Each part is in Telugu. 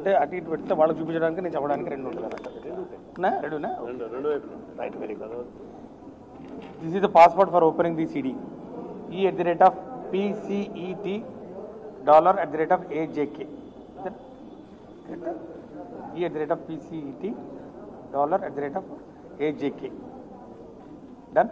అంటే అటు ఇటు పెడితే వాళ్ళకి చూపించడానికి నేను చెప్పడానికి రెండు ఉంటుంది అన్నట్టు రెండునా right very good this is the password for opening the CD E at the rate of P C E T dollar at the rate of A J K E at the rate of P C E T dollar at the rate of A J K done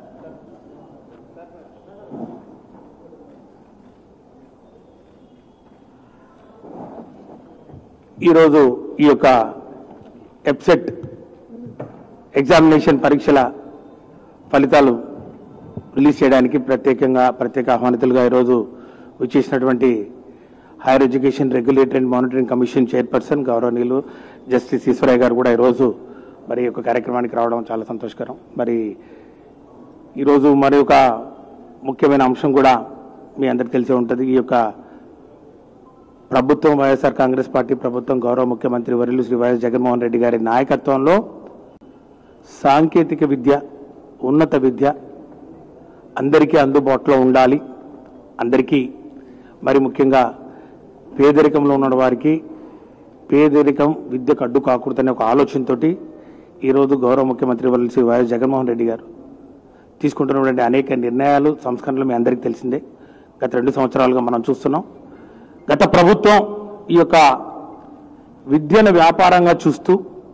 ఈరోజు ఈ యొక్క ఎప్సెట్ ఎగ్జామినేషన్ పరీక్షల ఫలితాలు రిలీజ్ చేయడానికి ప్రత్యేకంగా ప్రత్యేక ఆహ్వానితులుగా ఈరోజు వచ్చేసినటువంటి higher education regulatory and monitoring commission chairperson గౌరవనీయులు జస్టిస్ ఈశ్వరయ్య గారు కూడా ఈరోజు మరి ఈ యొక్క కార్యక్రమానికి రావడం చాలా సంతోషకరం మరి ఈరోజు మరి ఒక ముఖ్యమైన అంశం కూడా మీ అందరికి తెలిసే ఉంటుంది ఈ యొక్క ప్రభుత్వం వైఎస్ఆర్ కాంగ్రెస్ పార్టీ ప్రభుత్వం గౌరవ ముఖ్యమంత్రి వర్యులు శ్రీ వైఎస్ జగన్మోహన్ రెడ్డి గారి నాయకత్వంలో సాంకేతిక విద్య ఉన్నత విద్య అందరికీ అందుబాటులో ఉండాలి అందరికీ మరి ముఖ్యంగా పేదరికంలో ఉన్న వారికి పేదరికం విద్యకు అడ్డు కాకూడదనే ఒక ఆలోచనతోటి ఈరోజు గౌరవ ముఖ్యమంత్రి వర్యులు శ్రీ వైఎస్ జగన్మోహన్ రెడ్డి గారు తీసుకుంటున్నటువంటి అనేక నిర్ణయాలు సంస్కరణలు మీ అందరికీ తెలిసిందే గత రెండు సంవత్సరాలుగా మనం చూస్తున్నాం గత ప్రభుత్వం ఈ యొక్క విద్యను వ్యాపారంగా చూస్తూ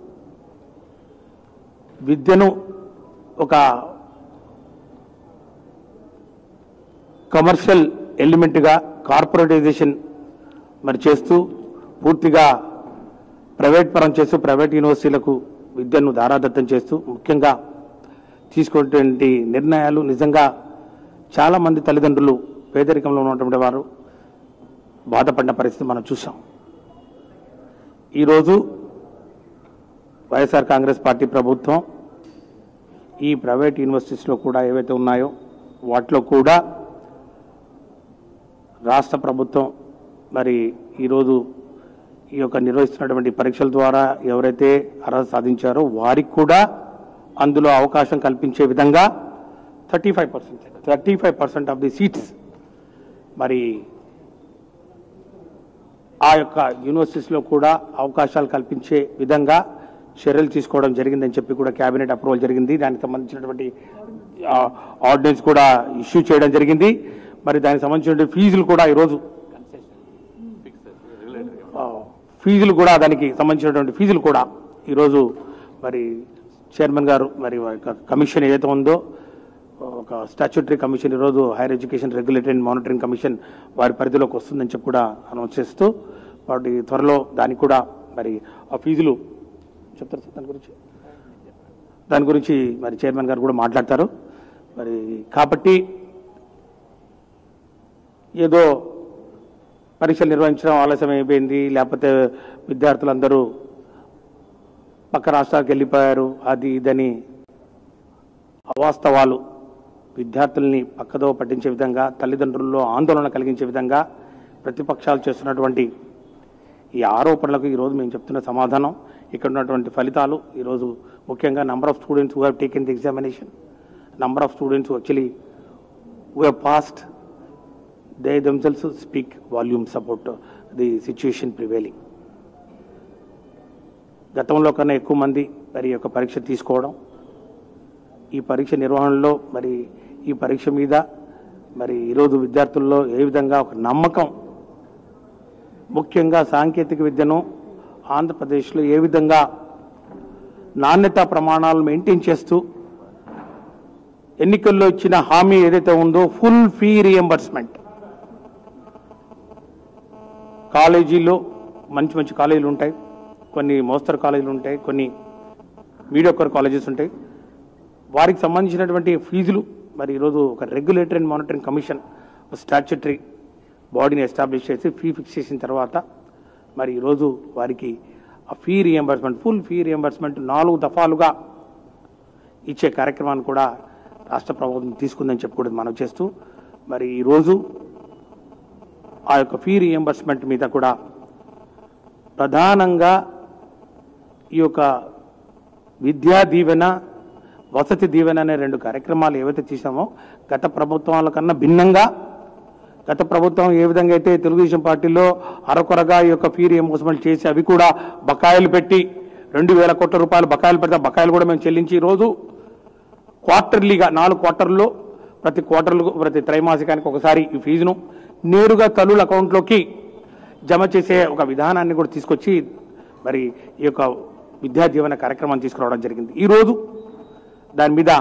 విద్యను ఒక కమర్షియల్ ఎలిమెంట్గా కార్పొరేటైజేషన్ మరి చేస్తూ పూర్తిగా ప్రైవేట్ పరం చేస్తూ ప్రైవేట్ యూనివర్సిటీలకు విద్యను దారాదత్తం చేస్తూ ముఖ్యంగా తీసుకున్నటువంటి నిర్ణయాలు నిజంగా చాలా మంది తల్లిదండ్రులు పేదరికంలో ఉన్నటువంటి వారు బాధపడిన పరిస్థితి మనం చూసాం ఈరోజు వైఎస్ఆర్ కాంగ్రెస్ పార్టీ ప్రభుత్వం ఈ ప్రైవేట్ యూనివర్సిటీస్లో కూడా ఏవైతే ఉన్నాయో వాటిలో కూడా రాష్ట్ర ప్రభుత్వం మరి ఈరోజు ఈ యొక్క నిర్వహిస్తున్నటువంటి పరీక్షల ద్వారా ఎవరైతే అర్హత సాధించారో వారికి కూడా అందులో అవకాశం కల్పించే విధంగా thirty five percent thirty five percent of the seats మరి ఆ యొక్క యూనివర్సిటీస్లో కూడా అవకాశాలు కల్పించే విధంగా చర్యలు తీసుకోవడం జరిగిందని చెప్పి కూడా కేబినెట్ అప్రూవల్ జరిగింది దానికి సంబంధించినటువంటి ఆర్డినెన్స్ కూడా ఇష్యూ చేయడం జరిగింది మరి దానికి సంబంధించిన ఫీజులు కూడా ఈరోజు ఆ, ఫీజులు కూడా దానికి సంబంధించినటువంటి ఫీజులు కూడా ఈరోజు మరి చైర్మన్ గారు మరి వారి యొక్క కమిషన్ ఏదైతే ఉందో ఒక స్టాచ్యూటరీ కమిషన్ ఈరోజు higher education regulatory and monitoring commission వారి పరిధిలోకి వస్తుందని చెప్పి కూడా అనౌన్స్ చేస్తూ వాటి త్వరలో దానికి కూడా మరి ఆ ఫీజులు చెప్తారు సార్ దాని గురించి దాని గురించి మరి చైర్మన్ గారు కూడా మాట్లాడతారు మరి కాబట్టి ఏదో పరీక్షలు నిర్వహించడం ఆలస్యం అయిపోయింది లేకపోతే విద్యార్థులందరూ పక్క రాష్ట్రాలకు వెళ్ళిపోయారు అది ఇదని అవాస్తవాలు విద్యార్థుల్ని పక్కదో పట్టించే విధంగా తల్లిదండ్రుల్లో ఆందోళన కలిగించే విధంగా ప్రతిపక్షాలు చేస్తున్నటువంటి ఈ ఆరోపణలకు ఈరోజు మేము చెప్తున్న సమాధానం ఇక్కడ ఉన్నటువంటి ఫలితాలు ఈరోజు ముఖ్యంగా number of students who have taken the examination number of students actually who have passed they themselves speak volumes about the situation prevailing గతంలో కన్నా ఎక్కువ మంది మరి ఈ యొక్క పరీక్ష తీసుకోవడం ఈ పరీక్ష నిర్వహణలో మరి ఈ పరీక్ష మీద మరి ఈరోజు విద్యార్థుల్లో ఏ విధంగా ఒక నమ్మకం ముఖ్యంగా సాంకేతిక విద్యను ఆంధ్రప్రదేశ్లో ఏ విధంగా నాణ్యతా ప్రమాణాలు మెయింటైన్ చేస్తూ ఎన్నికల్లో ఇచ్చిన హామీ ఏదైతే ఉందో ఫుల్ ఫీ రియంబర్స్మెంట్ కాలేజీలో మంచి మంచి కాలేజీలు ఉంటాయి కొన్ని మోస్తరు కాలేజీలు ఉంటాయి కొన్ని మీడియోకర్ కాలేజెస్ ఉంటాయి వారికి సంబంధించినటువంటి ఫీజులు మరి ఈరోజు ఒక regulatory and monitoring commission statutory బాడీని ఎస్టాబ్లిష్ చేసి ఫీ ఫిక్స్ చేసిన తర్వాత మరి ఈరోజు వారికి ఆ fee reimbursement full fee reimbursement నాలుగు దఫాలుగా ఇచ్చే కార్యక్రమాన్ని కూడా రాష్ట్ర ప్రభుత్వం తీసుకుందని చెప్పి కూడా మనం చేస్తూ మరి ఈరోజు ఆ యొక్క ఫీ రియంబర్స్మెంట్ మీద కూడా ప్రధానంగా ఈ యొక్క విద్యా దీవెన వసతి దీవెన అనే రెండు కార్యక్రమాలు ఏవైతే చేశామో గత ప్రభుత్వాల కన్నా భిన్నంగా గత ప్రభుత్వం ఏ విధంగా అయితే తెలుగుదేశం పార్టీలో అరకొరగా ఈ యొక్క ఫీ రియంబర్స్మెంట్ చేసి అవి కూడా బకాయిలు పెట్టి రెండు వేల కోట్ల రూపాయలు బకాయిలు పెడితే ఆ బకాయిలు కూడా మేము చెల్లించి ఈరోజు క్వార్టర్లీగా నాలుగు క్వార్టర్లో ప్రతి క్వార్టర్లు ప్రతి త్రైమాసికానికి ఒకసారి ఈ ఫీజును నేరుగా తల్లుల అకౌంట్లోకి జమ చేసే ఒక విధానాన్ని కూడా తీసుకొచ్చి మరి ఈ యొక్క విద్యా దీవెన కార్యక్రమాన్ని తీసుకురావడం జరిగింది ఈరోజు దాని మీద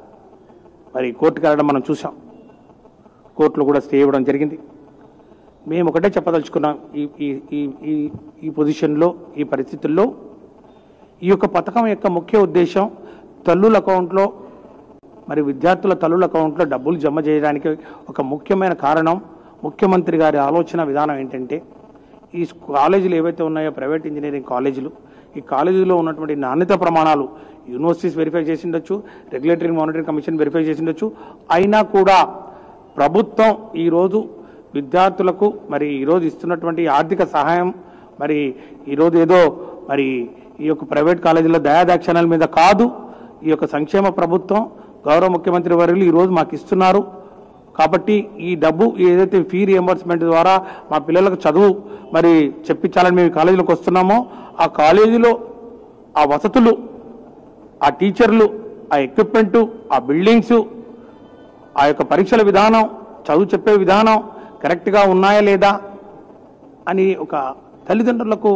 మరి కోర్టుకు వెళ్ళడం మనం చూసాం కోర్టులో కూడా స్టే ఇవ్వడం జరిగింది మేము ఒకటే చెప్పదలుచుకున్నాం ఈ ఈ ఈ ఈ ఈ పొజిషన్లో ఈ పరిస్థితుల్లో ఈ యొక్క పథకం యొక్క ముఖ్య ఉద్దేశం తల్లుల అకౌంట్లో మరి విద్యార్థుల తల్లుల అకౌంట్లో డబ్బులు జమ చేయడానికి ఒక ముఖ్యమైన కారణం ముఖ్యమంత్రి గారి ఆలోచన విధానం ఏంటంటే ఈ కాలేజీలు ఏవైతే ఉన్నాయో ప్రైవేట్ ఇంజనీరింగ్ కాలేజీలు ఈ కాలేజీలో ఉన్నటువంటి నాణ్యత ప్రమాణాలు యూనివర్సిటీస్ వెరిఫై చేసి ఉండొచ్చు రెగ్యులేటరీ మానిటరింగ్ కమిషన్ వెరిఫై చేసి ఉండొచ్చు అయినా కూడా ప్రభుత్వం ఈరోజు విద్యార్థులకు మరి ఈరోజు ఇస్తున్నటువంటి ఆర్థిక సహాయం మరి ఈరోజు ఏదో మరి ఈ యొక్క ప్రైవేట్ కాలేజీల దయాదాక్షణాల మీద కాదు ఈ యొక్క సంక్షేమ ప్రభుత్వం గౌరవ ముఖ్యమంత్రి వర్యులు ఈరోజు మాకు ఇస్తున్నారు కాబట్టి ఈ డబ్బు ఏదైతే ఫీ రియంబర్స్మెంట్ ద్వారా మా పిల్లలకు చదువు మరి చెప్పించాలని మేము ఈ కాలేజీలోకి వస్తున్నామో ఆ కాలేజీలో ఆ వసతులు ఆ టీచర్లు ఆ ఎక్విప్మెంటు ఆ బిల్డింగ్స్ ఆ యొక్క పరీక్షల విధానం చదువు చెప్పే విధానం కరెక్ట్గా ఉన్నాయా లేదా అని ఒక తల్లిదండ్రులకు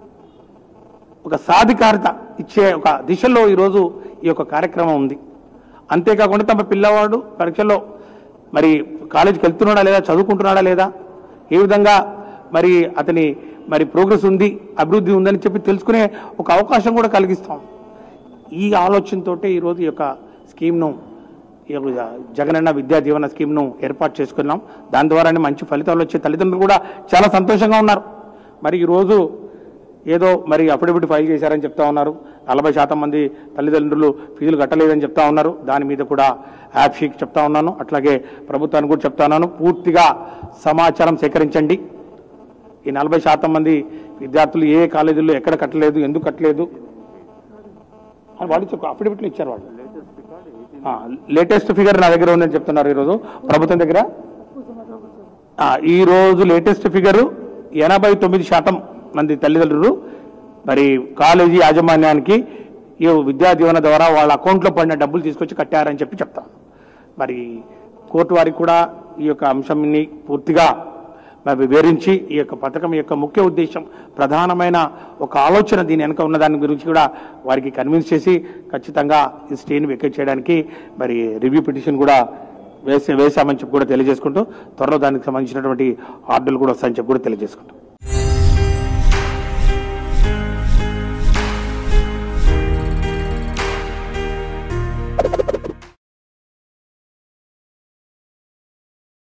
ఒక సాధికారత ఇచ్చే ఒక దిశలో ఈరోజు ఈ యొక్క కార్యక్రమం ఉంది అంతేకాకుండా తమ పిల్లవాడు పరీక్షల్లో మరి కాలేజీకి వెళ్తున్నాడా లేదా చదువుకుంటున్నాడా లేదా ఏ విధంగా మరి అతని మరి ప్రోగ్రెస్ ఉంది అభివృద్ధి ఉందని చెప్పి తెలుసుకునే ఒక అవకాశం కూడా కలిగిస్తాం ఈ ఆలోచనతోటే ఈరోజు ఈ యొక్క స్కీమ్ను ఈ యొక్క జగనన్న విద్యా దీవెన స్కీమ్ను ఏర్పాటు చేసుకున్నాం దాని ద్వారానే మంచి ఫలితాలు వచ్చే తల్లిదండ్రులు కూడా చాలా సంతోషంగా ఉన్నారు మరి ఈరోజు ఏదో మరి అఫిడవిట్ ఫైల్ చేశారని చెప్తా ఉన్నారు నలభై శాతం మంది తల్లిదండ్రులు ఫీజులు కట్టలేదని చెప్తా ఉన్నారు దాని మీద కూడా యాప్ షీక్ చెప్తా ఉన్నాను అట్లాగే ప్రభుత్వానికి కూడా చెప్తా ఉన్నాను పూర్తిగా సమాచారం సేకరించండి ఈ నలభై శాతం మంది విద్యార్థులు ఏ కాలేజీల్లో ఎక్కడ కట్టలేదు ఎందుకు కట్టలేదు అని వాళ్ళు చెప్పు అఫిడవిట్లు ఇచ్చారు వాళ్ళు లేటెస్ట్ ఫిగర్ నా దగ్గర ఉందని చెప్తున్నారు ఈరోజు ప్రభుత్వం దగ్గర ఆ, ఈ రోజు లేటెస్ట్ ఫిగరు ఎనభై తొమ్మిది శాతం మంది తల్లిదండ్రులు మరి కాలేజీ యాజమాన్యానికి ఈ విద్యా దీవెన ద్వారా వాళ్ళ అకౌంట్లో పడిన డబ్బులు తీసుకొచ్చి కట్టారని చెప్పి చెప్తాం మరి కోర్టు వారికి కూడా ఈ యొక్క అంశాన్ని పూర్తిగా మరి వివరించి ఈ యొక్క పథకం యొక్క ముఖ్య ఉద్దేశం ప్రధానమైన ఒక ఆలోచన దీని వెనుక ఉన్న దాని గురించి కూడా వారికి కన్విన్స్ చేసి ఖచ్చితంగా ఈ స్టేని వెకేట్ చేయడానికి మరి రివ్యూ పిటిషన్ కూడా వేసే వేసామని చెప్పి కూడా తెలియజేసుకుంటూ త్వరలో దానికి సంబంధించినటువంటి ఆర్డర్లు కూడా వస్తాయని చెప్పి కూడా తెలియజేసుకుంటాం